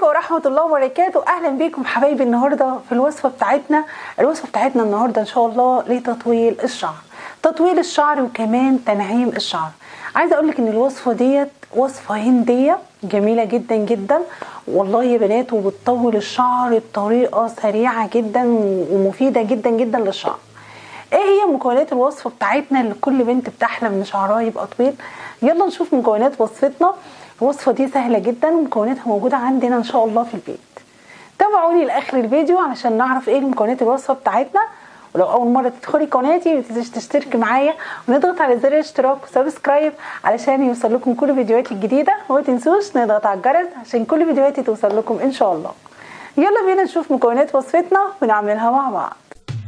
عليكم ورحمة الله وبركاته أهلا بيكم حبايبي النهاردة في الوصفة بتاعتنا الوصفة بتاعتنا النهاردة إن شاء الله لتطويل الشعر تطويل الشعر وكمان تنعيم الشعر عايزة أقولك إن الوصفة ديت وصفة هندية جميلة جدا جدا والله يا بنات وبتطول الشعر بطريقة سريعة جدا ومفيدة جدا جدا للشعر ايه هي مكونات الوصفه بتاعتنا اللي كل بنت بتحلم ان شعرها يبقى طويل يلا نشوف مكونات وصفتنا الوصفه دي سهله جدا ومكوناتها موجوده عندنا ان شاء الله في البيت تابعوني لاخر الفيديو علشان نعرف ايه مكونات الوصفه بتاعتنا ولو اول مره تدخلي قناتي ما تنسيش تشتركي معايا ونضغط على زر الاشتراك وسبسكرايب علشان يوصل لكم كل فيديوهاتي الجديده وما تنسوش نضغط على الجرس عشان كل فيديوهاتي توصل لكم ان شاء الله يلا بينا نشوف مكونات وصفتنا ونعملها مع بعض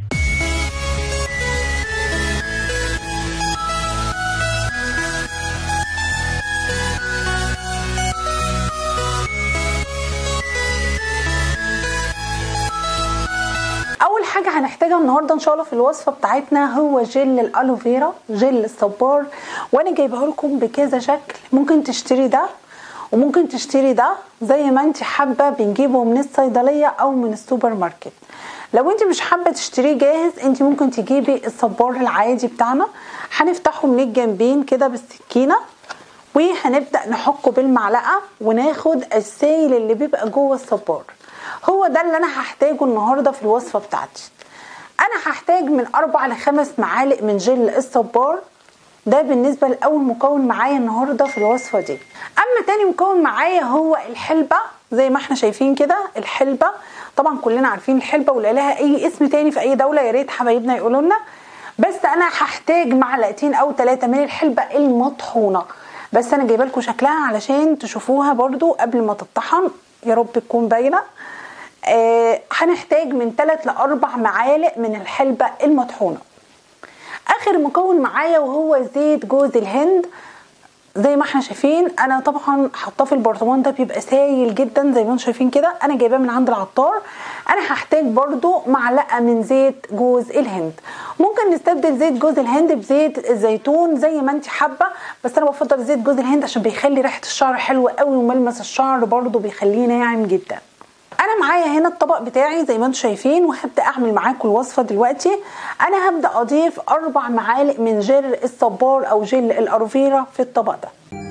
اول حاجه هنحتاجها النهارده ان شاء الله في الوصفه بتاعتنا هو جل الالوفيرا جل الصبار وانا جايبه لكم بكذا شكل ممكن تشتري ده وممكن تشتري ده زي ما انت حابه بنجيبه من الصيدليه او من السوبر ماركت لو انت مش حابه تشتريه جاهز انت ممكن تجيبي الصبار العادي بتاعنا هنفتحه من الجنبين كده بالسكينه وهنبدا نحكه بالمعلقه وناخد السائل اللي بيبقى جوه الصبار هو ده اللي انا هحتاجه النهارده في الوصفه بتاعتي انا هحتاج من اربع لخمس معالق من جل الصبار ده بالنسبة لأول مكون معايا النهاردة في الوصفة دي أما تاني مكون معايا هو الحلبة زي ما احنا شايفين كده الحلبة طبعا كلنا عارفين الحلبة ولا لها أي اسم تاني في أي دولة يا ريت حبايبنا يقولوا لنا بس أنا هحتاج معلقتين أو ثلاثة من الحلبة المطحونة بس أنا جايبه لكم شكلها علشان تشوفوها برضو قبل ما تطحن يا رب تكون باينة آه هنحتاج من 3 ل 4 معالق من الحلبة المطحونة اخر مكون معايا وهو زيت جوز الهند زي ما احنا شايفين انا طبعا حاطاه في البرطمان ده بيبقى سايل جدا زي ما انتم شايفين كده انا جايباه من عند العطار انا هحتاج برضو معلقه من زيت جوز الهند ممكن نستبدل زيت جوز الهند بزيت الزيتون زي ما انت حابه بس انا بفضل زيت جوز الهند عشان بيخلي ريحه الشعر حلوه قوي وملمس الشعر برضو بيخليه ناعم جدا انا معايا هنا الطبق بتاعي زي ما انتم شايفين وهبدا اعمل معاكم الوصفه دلوقتي انا هبدا اضيف اربع معالق من جل الصبار او جل الالوفيرا في الطبق ده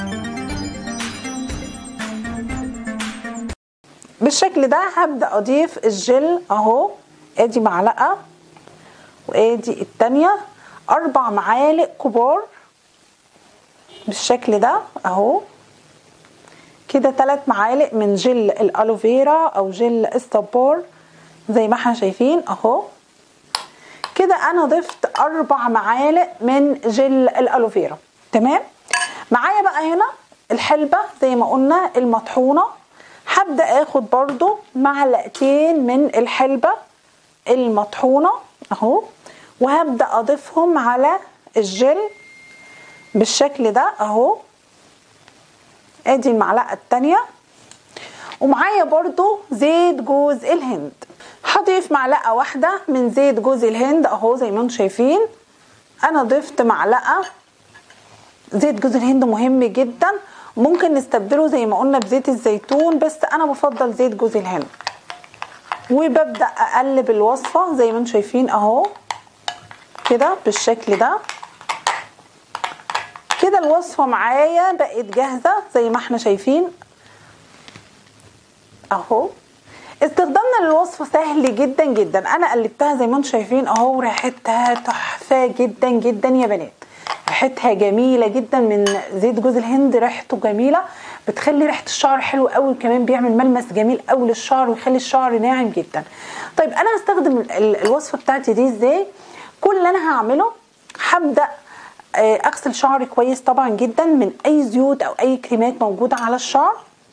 بالشكل ده هبدا اضيف الجل اهو ادي معلقه وادي التانية اربع معالق كبار بالشكل ده اهو كده ثلاث معالق من جل الالوفيرا او جل الصبار زي ما احنا شايفين اهو كده انا ضفت اربع معالق من جل الالوفيرا تمام معايا بقى هنا الحلبة زي ما قلنا المطحونة هبدأ اخد برضو معلقتين من الحلبة المطحونة اهو وهبدأ اضيفهم على الجل بالشكل ده اهو ادي المعلقه التانية ومعايا برضو زيت جوز الهند هضيف معلقه واحده من زيت جوز الهند اهو زي ما انتم شايفين انا ضفت معلقه زيت جوز الهند مهم جدا ممكن نستبدله زي ما قلنا بزيت الزيتون بس انا بفضل زيت جوز الهند وببدا اقلب الوصفه زي ما انتم شايفين اهو كده بالشكل ده كده الوصفه معايا بقت جاهزه زي ما احنا شايفين اهو استخدامنا للوصفه سهل جدا جدا انا قلبتها زي ما انتم شايفين اهو ريحتها تحفه جدا جدا يا بنات ريحتها جميله جدا من زيت جوز الهند ريحته جميله بتخلي ريحه الشعر حلو قوي كمان بيعمل ملمس جميل قوي للشعر ويخلي الشعر ناعم جدا طيب انا هستخدم الوصفه بتاعتي دي ازاي كل اللي انا هعمله هبدا اغسل شعري كويس طبعا جدا من اي زيوت او اي كريمات موجوده على الشعر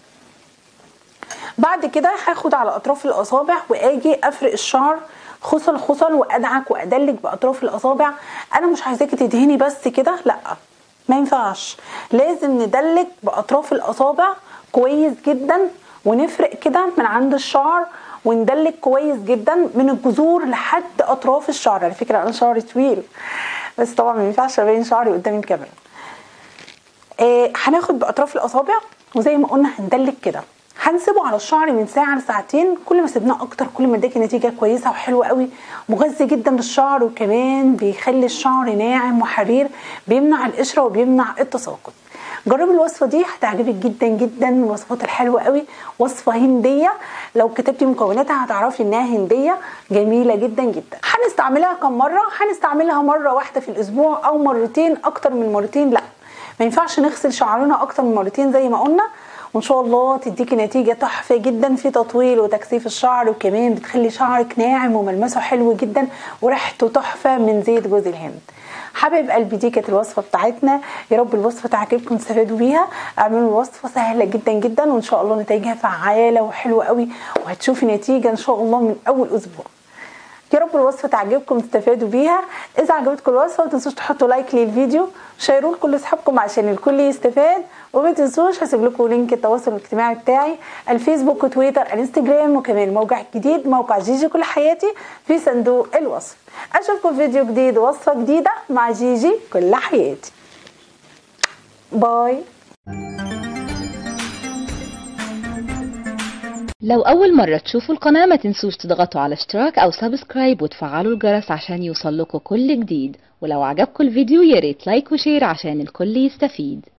بعد كده هاخد على اطراف الاصابع واجي افرق الشعر خصل خصل وادعك وادلك باطراف الاصابع انا مش عايزاكي تدهني بس كده لا ما ينفعش لازم ندلك باطراف الاصابع كويس جدا ونفرق كده من عند الشعر وندلك كويس جدا من الجذور لحد اطراف الشعر على فكره انا شعري طويل بس طبعا ما ينفعش ابين شعري قدام الكاميرا آه هناخد باطراف الاصابع وزي ما قلنا هندلك كده هنسيبه على الشعر من ساعه لساعتين كل ما سيبناه اكتر كل ما اداكي نتيجه كويسه وحلوه قوي مغذي جدا للشعر وكمان بيخلي الشعر ناعم وحرير بيمنع القشره وبيمنع التساقط جربي الوصفه دي هتعجبك جدا جدا من الوصفات الحلوه قوي وصفه هنديه لو كتبتي مكوناتها هتعرفي انها هنديه جميله جدا جدا هنستعملها كم مره هنستعملها مره واحده في الاسبوع او مرتين اكتر من مرتين لا ما ينفعش نغسل شعرنا اكتر من مرتين زي ما قلنا وان شاء الله تديكي نتيجه تحفه جدا في تطويل وتكثيف الشعر وكمان بتخلي شعرك ناعم وملمسه حلو جدا وريحته تحفه من زيت جوز الهند حبايب قلبي دي كانت الوصفه بتاعتنا يا رب الوصفه تعجبكم تستفادوا بيها اعملوا الوصفه سهله جدا جدا وان شاء الله نتائجها فعاله وحلوه قوي وهتشوفي نتيجه ان شاء الله من اول اسبوع يا رب الوصفه تعجبكم تستفادوا بيها اذا عجبتكم الوصفه ما تنسوش تحطوا لايك للفيديو شيروه لكل اصحابكم عشان الكل يستفاد وما تنسوش هسيب لكم لينك التواصل الاجتماعي بتاعي الفيسبوك وتويتر الانستجرام وكمان الموقع الجديد موقع جيجي كل حياتي في صندوق الوصف اشوفكم في فيديو جديد وصفه جديده مع جيجي كل حياتي باي لو أول مرة تشوفوا القناة ما تنسوش تضغطوا على اشتراك أو سبسكرايب وتفعلوا الجرس عشان يوصلكوا كل جديد ولو عجبكم الفيديو ياريت لايك وشير عشان الكل يستفيد